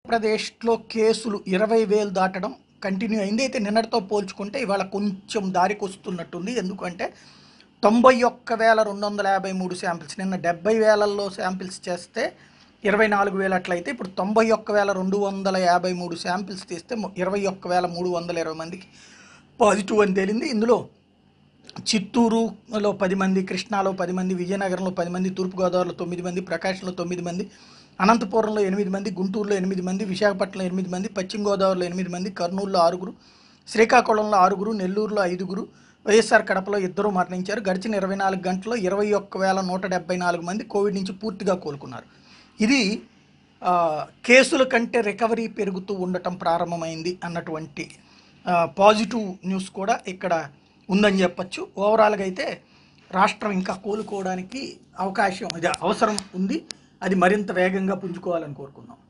ఆంధ్రప్రదేశ్లో కేసులు ఇరవై వేలు దాటడం కంటిన్యూ అయింది అయితే నిన్నటితో పోల్చుకుంటే ఇవాళ కొంచెం దారికి వస్తున్నట్టుంది ఎందుకంటే తొంభై ఒక్క వేల రెండు వందల యాభై మూడు శాంపిల్స్ నిన్న డెబ్బై వేలల్లో శాంపిల్స్ చేస్తే ఇరవై నాలుగు వేలు అట్లయితే ఇప్పుడు తొంభై ఒక్క వేల రెండు వందల యాభై మూడు శాంపిల్స్ తీస్తే మొ- ఇరవై ఒక్క వేల మూడు వందల ఇరవై మందికి పాజిటివ్ అని తేలింది ఇందులో చిత్తూరులో పది మంది కృష్ణాలో పది మంది విజయనగరంలో పది మంది తూర్పుగోదావరిలో తొమ్మిది మంది ప్రకాశంలో తొమ్మిది మంది అనంతపురంలో ఎనిమిది మంది గుంటూరులో ఎనిమిది మంది విశాఖపట్నంలో ఎనిమిది మంది పశ్చిమ గోదావరిలో ఎనిమిది మంది కర్నూలులో ఆరుగురు శ్రీకాకుళంలో ఆరుగురు నెల్లూరులో ఐదుగురు వైఎస్ఆర్ కడపలో ఇద్దరు మరణించారు గడిచిన ఇరవై నాలుగు గంటల్లో ఇరవై ఒక్క వేల నూట డెబ్బై నాలుగు మంది కోవిడ్ నుంచి పూర్తిగా కోలుకున్నారు ఇది ఆ, కేసుల కంటే రికవరీ పెరుగుతూ ఉండటం ప్రారంభమైంది అన్నటువంటి ఆ, పాజిటివ్ న్యూస్ కూడా ఇక్కడ ఉందని చెప్పచ్చు ఓవరాల్గా అయితే రాష్ట్రం ఇంకా కోలుకోవడానికి అవకాశం ఇది అవసరం ఉంది అది మరింత వేగంగా పుంజుకోవాలని కోరుకుందాం